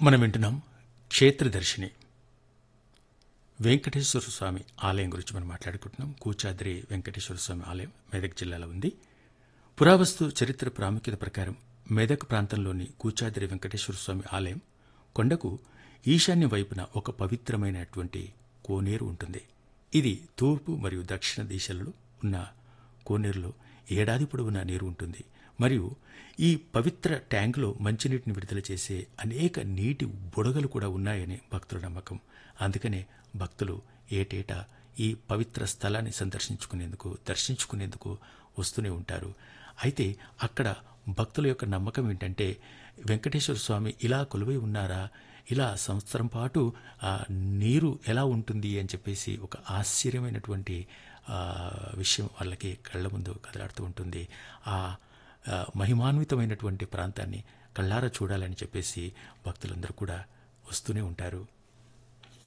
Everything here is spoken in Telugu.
మనం వింటున్నాం క్షేత్రదర్శిని వెంకటేశ్వర స్వామి ఆలయం గురించి మనం మాట్లాడుకుంటున్నాం కూచాద్రి వెంకటేశ్వర స్వామి ఆలయం మెదక్ జిల్లాలో ఉంది పురావస్తు చరిత్ర ప్రాముఖ్యత ప్రకారం మెదక్ ప్రాంతంలోని కూచాద్రి వెంకటేశ్వర స్వామి ఆలయం కొండకు ఈశాన్య వైపున ఒక పవిత్రమైనటువంటి కోనేరు ఉంటుంది ఇది తూర్పు మరియు దక్షిణ దిశలలో ఉన్న కోనేరులో ఏడాది పొడవునా నీరు ఉంటుంది మరియు ఈ పవిత్ర ట్యాంకులో మంచినీటిని విడుదల చేసే అనేక నీటి బుడగలు కూడా ఉన్నాయని భక్తుల నమ్మకం అందుకనే భక్తులు ఏటేటా ఈ పవిత్ర స్థలాన్ని సందర్శించుకునేందుకు దర్శించుకునేందుకు వస్తూనే ఉంటారు అయితే అక్కడ భక్తుల యొక్క నమ్మకం ఏంటంటే వెంకటేశ్వర స్వామి ఇలా కొలువై ఉన్నారా ఇలా సంవత్సరం పాటు ఆ నీరు ఎలా ఉంటుంది అని చెప్పేసి ఒక ఆశ్చర్యమైనటువంటి ఆ, విషయం వాళ్ళకి కళ్ళ ముందు కదలాడుతూ ఉంటుంది ఆ ఆ, మహిమాన్వితమైనటువంటి ప్రాంతాన్ని కళ్ళారా చూడాలని చెప్పేసి భక్తులందరూ కూడా వస్తూనే ఉంటారు